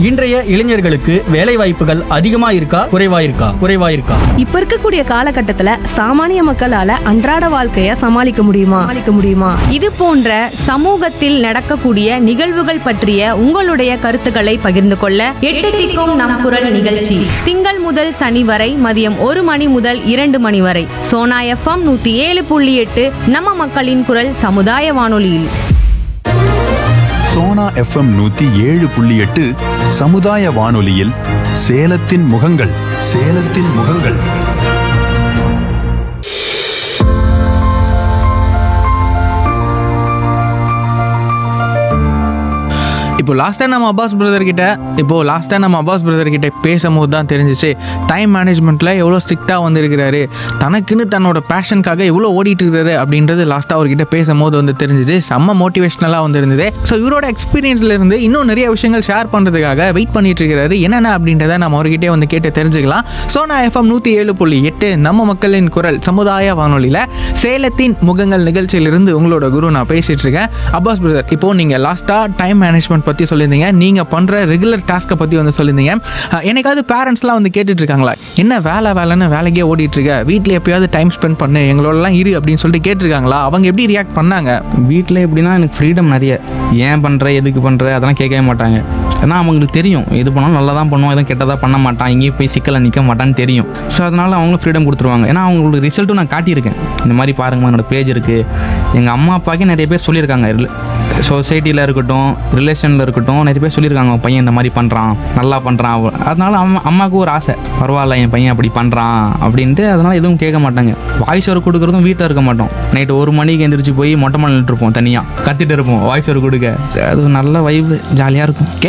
இன்றைய இளைஞர்களுக்கு வேலை வாய்ப்புகள் அதிகமா இருக்கா குறைவா இருக்கா குறைவா இருக்கா இப்ப இருக்கக்கூடிய காலகட்டத்துல சாமானிய மக்களால அன்றாட வாழ்க்கைய சமாளிக்க முடியுமா சமாளிக்க முடியுமா இது போன்ற சமூகத்தில் நடக்கக்கூடிய நிகழ்வுகள் பற்றிய உங்களுடைய கருத்துக்களை பகிர்ந்து கொள்ள எட்டு திக்கும் நம் குரல் நிகழ்ச்சி திங்கள் முதல் சனி வரை மதியம் ஒரு மணி முதல் இரண்டு மணி வரை சோனா எஃப்எம் நூத்தி ஏழு புள்ளி எட்டு நம்ம மக்களின் குரல் சமுதாய வானொலியில் சோனா எஃப்எம் நூத்தி ஏழு புள்ளி எட்டு சமுதாய வானொலியில் சேலத்தின் முகங்கள் சேலத்தின் முகங்கள் இப்போ லாஸ்ட்டாக நம்ம அப்பாஸ் பிரதர் கிட்ட இப்போ லாஸ்ட்டாக நம்ம அப்பாஸ் பிரதர் கிட்ட பேசும்போது தான் தெரிஞ்சிச்சு டைம் மேனேஜ்மெண்ட்டில் எவ்வளோ ஸ்ட்ரிக்டாக வந்திருக்கிறாரு தனக்குன்னு தன்னோட பேஷனுக்காக எவ்வளோ ஓடிட்டு இருக்காரு அப்படின்றது லாஸ்ட்டாக அவர்கிட்ட பேசும்போது வந்து தெரிஞ்சிச்சு செம்ம மோட்டிவேஷ்னலாக வந்திருந்தது ஸோ இவரோட எக்ஸ்பீரியன்ஸ்ல இருந்து இன்னும் நிறைய விஷயங்கள் ஷேர் பண்ணுறதுக்காக வெயிட் பண்ணிட்டு இருக்காரு என்னென்ன அப்படின்றத நம்ம அவர்கிட்டே வந்து கேட்டு தெரிஞ்சுக்கலாம் சோனா எஃப்எம் நூற்றி ஏழு புள்ளி எட்டு நம்ம மக்களின் குரல் சமுதாய வானொலியில் சேலத்தின் முகங்கள் நிகழ்ச்சியிலிருந்து உங்களோட குரு நான் பேசிட்டு இருக்கேன் அப்பாஸ் பிரதர் இப்போ நீங்கள் லாஸ்ட்டாக டைம் மேனேஜ்மெண்ட் பற்றி சொல்லியிருந்தீங்க நீங்கள் பண்ணுற ரெகுலர் டாஸ்க்கை பற்றி வந்து சொல்லியிருந்தீங்க அஹ், என்னைக்காவது பேரண்ட்ஸ்லாம் வந்து கேட்டுட்டு இருக்காங்களா என்ன வேலை வேலைன்னு வேலைக்கே ஓடிட்டு இருக்க வீட்டில் எப்பயாவது டைம் ஸ்பெண்ட் பண்ணு எங்களோடலாம் இரு அப்படின்னு சொல்லிட்டு கேட்டிருக்காங்களா அவங்க எப்படி ரியாக்ட் பண்ணாங்க வீட்டில் எப்படின்னா எனக்கு ஃப்ரீடம் நிறைய ஏன் பண்ணுற எதுக்கு பண்ணுற அதெல்லாம் கேட்கவே மாட்டாங்க ஏன்னா அவங்களுக்கு தெரியும் எது பண்ணாலும் நல்லா தான் பண்ணுவோம் எதுவும் கெட்டதாக பண்ண மாட்டான் எங்கேயும் போய் சிக்கலை நிற்க மாட்டான்னு தெரியும் ஸோ அதனால் அவங்களும் ஃப்ரீடம் கொடுத்துருவாங்க ஏன்னா அவங்களுக்கு ரிசல்ட்டும் நான் காட்டியிருக்கேன் இந்த மாதிரி பாருங்கம்மா என்னோட பேஜ் இருக்குது எங்கள் அம்மா அப்பாக்கே நிறைய பேர் சொல்லியிருக்காங்க சொசைட்டியில் இருக்கட்டும் ரிலேஷனில் இருக்கட்டும் நிறைய பேர் சொல்லியிருக்காங்க உன் பையன் இந்த மாதிரி பண்ணுறான் நல்லா பண்ணுறான் அதனால அம்மா அம்மாவுக்கு ஒரு ஆசை பரவாயில்ல என் பையன் அப்படி பண்ணுறான் அப்படின்ட்டு அதனால் எதுவும் கேட்க மாட்டாங்க வாய்ஸ் ஓவர் கொடுக்குறதும் வீட்டில் இருக்க மாட்டோம் நைட்டு ஒரு மணிக்கு எந்திரிச்சு போய் மொட்டை மலை இருப்போம் தனியாக கத்திட்டு இருப்போம் வாய்ஸ் ஓவர் கொடுக்க அது ஒரு நல்ல வைப்பு ஜாலியாக இருக்கும்